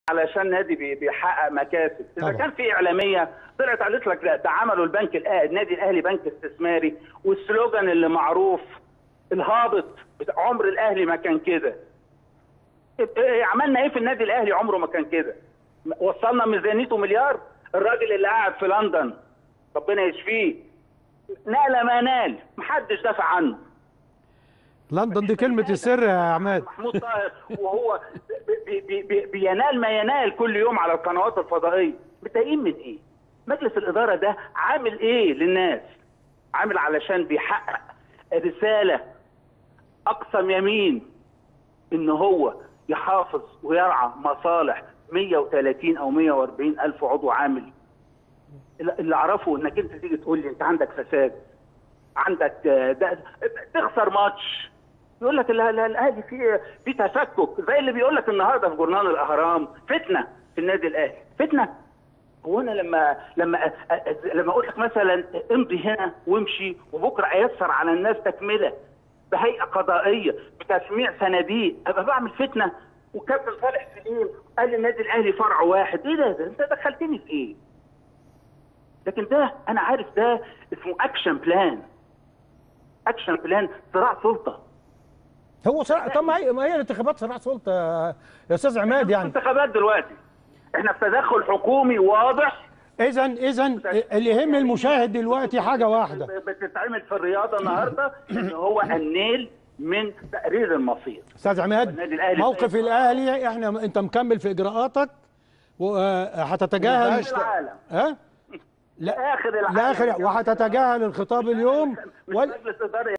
علشان نادي بي- بيحقق مكاسب اذا طبعا. كان في اعلاميه طلعت قالت لك لا ده عملوا البنك الأهلي النادي الاهلي بنك استثماري والسلوجان اللي معروف الهابط بتاع عمر الاهلي ما كان كده إيه- إيه عملنا ايه في النادي الاهلي عمره ما كان كده وصلنا ميزانيته مليار الراجل اللي قاعد في لندن ربنا يشفيه نال ما نال محدش دافع عنه لندن دي كلمه السر يا عماد محمود طاهر وهو بي بي بي بينال ما ينال كل يوم على القنوات الفضائيه متضايقين من ايه؟ مجلس الاداره ده عامل ايه للناس؟ عامل علشان بيحقق رساله اقسم يمين ان هو يحافظ ويرعى مصالح 130 او 140 الف عضو عامل اللي اعرفه انك انت تيجي تقول لي انت عندك فساد عندك آه، ده تخسر ماتش يقول لك لا لا الاهلي في في تفكك زي اللي بيقول لك النهارده في جورنال الاهرام فتنه في النادي الاهلي فتنه هو انا لما لما أ- أ- لما اقول لك مثلا امضي هنا وامشي وبكره ايسر على الناس تكمله بهيئه قضائيه بتسميع صناديق ابقى بعمل فتنه وكابتن صالح سليم قال النادي الاهلي فرع واحد ايه ده, ده انت دخلتني في ايه؟ لكن ده انا عارف ده اسمه اكشن بلان اكشن بلان صراع سلطه هو صراحه طب ما هي ما هي الانتخابات صراحه سلطه يا استاذ عماد يعني انتخابات دلوقتي احنا في تدخل حكومي واضح اذا اذا اللي يهم المشاهد دلوقتي حاجه واحده بتتعمل في الرياضه النهارده ان هو النيل من تقرير المصير استاذ عماد والنادي الأهلي موقف سيد. الاهلي احنا انت مكمل في اجراءاتك وهتتجاهل آخر العالم ها لا اخر العالم لاخر وهتتجاهل الخطاب اليوم مش وال... مجلس اداره